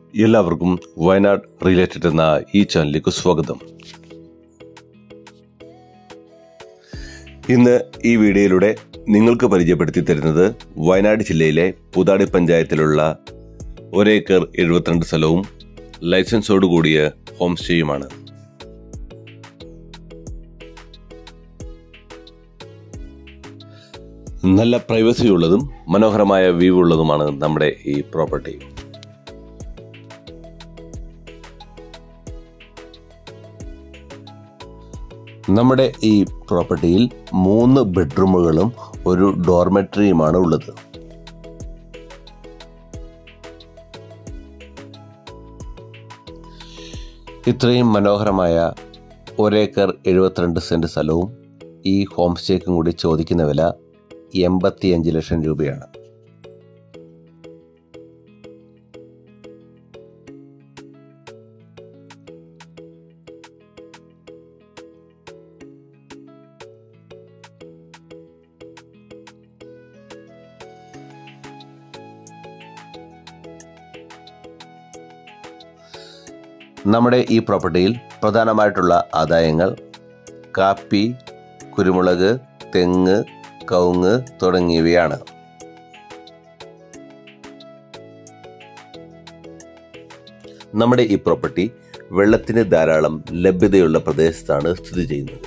എല്ലാവർക്കും വയനാട് റിലേറ്റഡ് എന്ന ഈ ചാനലിലേക്ക് സ്വാഗതം ഇന്ന് ഈ വീഡിയോയിലൂടെ നിങ്ങൾക്ക് പരിചയപ്പെടുത്തി തരുന്നത് വയനാട് ജില്ലയിലെ പുതാടി പഞ്ചായത്തിലുള്ള ഒരേക്കർ എഴുപത്തിരണ്ട് സ്ഥലവും ലൈസൻസോട് കൂടിയ ഹോം സ്റ്റേയുമാണ് നല്ല പ്രൈവസി ഉള്ളതും മനോഹരമായ വ്യൂ ഉള്ളതുമാണ് നമ്മുടെ ഈ പ്രോപ്പർട്ടി നമ്മുടെ ഈ പ്രോപ്പർട്ടിയിൽ മൂന്ന് ബെഡ്റൂമുകളും ഒരു ഡോർമെട്രിയുമാണ് ഉള്ളത് ഇത്രയും മനോഹരമായ ഒരേക്കർ എഴുപത്തിരണ്ട് സെന്റ് സ്ഥലവും ഈ ഹോം സ്റ്റേക്കും കൂടി ചോദിക്കുന്ന വില എൺപത്തിയഞ്ച് ലക്ഷം രൂപയാണ് നമ്മുടെ ഈ പ്രോപ്പർട്ടിയിൽ പ്രധാനമായിട്ടുള്ള ആദായങ്ങൾ കാപ്പി കുരുമുളക് തെങ്ങ് കവുങ്ങ് തുടങ്ങിയവയാണ് നമ്മുടെ ഈ പ്രോപ്പർട്ടി വെള്ളത്തിന് ധാരാളം ലഭ്യതയുള്ള പ്രദേശത്താണ് സ്ഥിതി ചെയ്യുന്നത്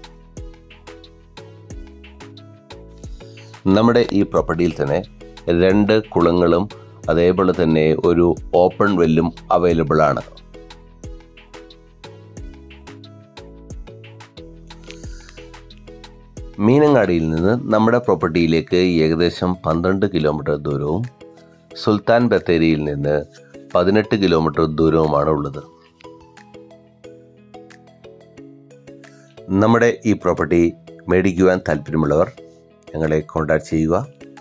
നമ്മുടെ ഈ പ്രോപ്പർട്ടിയിൽ തന്നെ രണ്ട് കുളങ്ങളും അതേപോലെ തന്നെ ഒരു ഓപ്പൺ വെല്ലും അവൈലബിൾ ആണ് മീനങ്ങാടിയിൽ നിന്ന് നമ്മുടെ പ്രോപ്പർട്ടിയിലേക്ക് ഏകദേശം പന്ത്രണ്ട് കിലോമീറ്റർ ദൂരവും സുൽത്താൻ ബത്തേരിയിൽ നിന്ന് പതിനെട്ട് കിലോമീറ്റർ ദൂരവുമാണ് ഉള്ളത് നമ്മുടെ ഈ പ്രോപ്പർട്ടി മേടിക്കുവാൻ താല്പര്യമുള്ളവർ ഞങ്ങളെ കോൺടാക്ട് ചെയ്യുക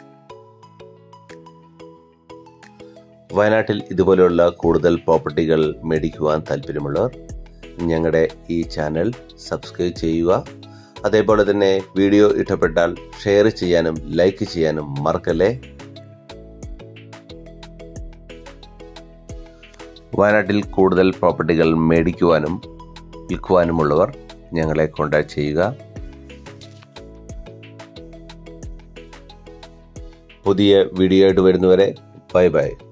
വയനാട്ടിൽ ഇതുപോലെയുള്ള കൂടുതൽ പ്രോപ്പർട്ടികൾ മേടിക്കുവാൻ താല്പര്യമുള്ളവർ ഞങ്ങളുടെ ഈ ചാനൽ സബ്സ്ക്രൈബ് ചെയ്യുക അതേപോലെ തന്നെ വീഡിയോ ഇഷ്ടപ്പെട്ടാൽ ഷെയർ ചെയ്യാനും ലൈക്ക് ചെയ്യാനും മറക്കല്ലേ വയനാട്ടിൽ കൂടുതൽ പ്രോപ്പർട്ടികൾ മേടിക്കുവാനും വിൽക്കുവാനുമുള്ളവർ ഞങ്ങളെ കോൺടാക്ട് ചെയ്യുക പുതിയ വീഡിയോ ആയിട്ട് വരുന്നവരെ ബൈ ബൈ